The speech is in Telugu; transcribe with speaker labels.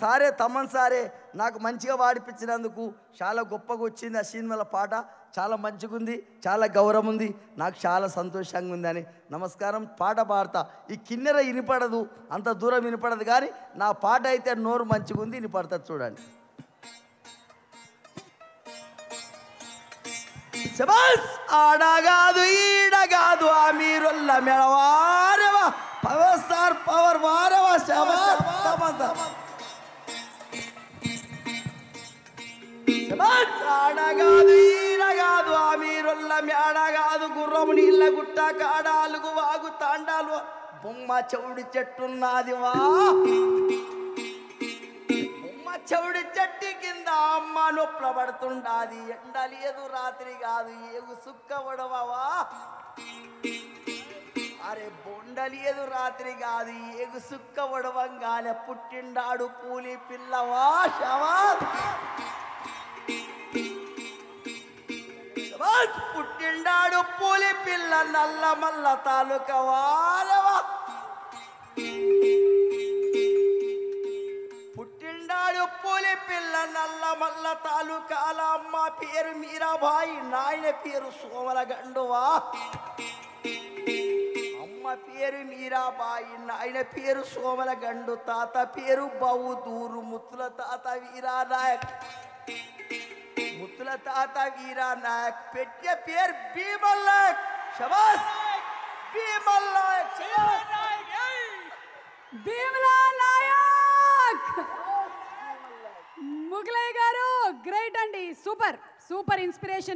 Speaker 1: సారే తమన్ సారే నాకు మంచిగా వాడిపించినందుకు చాలా గొప్పగా వచ్చింది ఆ సినిమాల పాట చాలా మంచిగా ఉంది చాలా గౌరవం ఉంది నాకు చాలా సంతోషంగా ఉందని నమస్కారం పాట పాడతా ఈ కిన్నెర వినపడదు అంత దూరం వినపడదు కానీ నా పాట అయితే నోరు మంచిగా ఉంది వినపడుతుంది చూడండి శబాస్ ఆడగాదు ఈడగాదు ఆ మీరుల్ల మెడవారవా పవర్ స్టార్ పవర్ వారవా శబాస్ తమంత శబాస్ ఆడగాదు ఈడగాదు ఆ మీరుల్ల మేడగాదు గుర్రము నీళ్ళ గుట్ట కాడాలుగు వాగు తాండాలు బొమ్మ చెవుడి చెట్టున్నది వా బొమ్మ చెవుడి చెట్టు కింద అమ్మ నొప్పుల పడుతుండాది ఎండ లేదు రాత్రి కాదు ఏగు సుక్క పడవవా అరే బొండ లేదు రాత్రి కాదు ఏగు సుక్క పడవంగానే పుట్టిండాడు పూలి పిల్లవా శవా శబాష్! పుట్టిండాడు పూలి పిల్ల నల్ల మల్ల తాలూకా వారవా పుట్టిండాడు పూలి పిల్ల నల్ల మల్ల తాలూకాల అమ్మ పేరు మీరాబాయి నాయన పేరు సోమల గండువా అమ్మ పేరు మీరాబాయి నాయన పేరు సోమల గండు తాత పేరు బౌదూరు ముత్తుల తాత వీరా నాయక్ ముత్తుల తాత వీరా నాయక్ పెట్టే పేరు భీమల్ నాయక్ శబాస్ భీమల్ నాయక్ శబాస్.
Speaker 2: భీమలా నాయక్ ముగలయ్య గారు గ్రేట్ అండి సూపర్ సూపర్ ఇన్స్పిరేషన్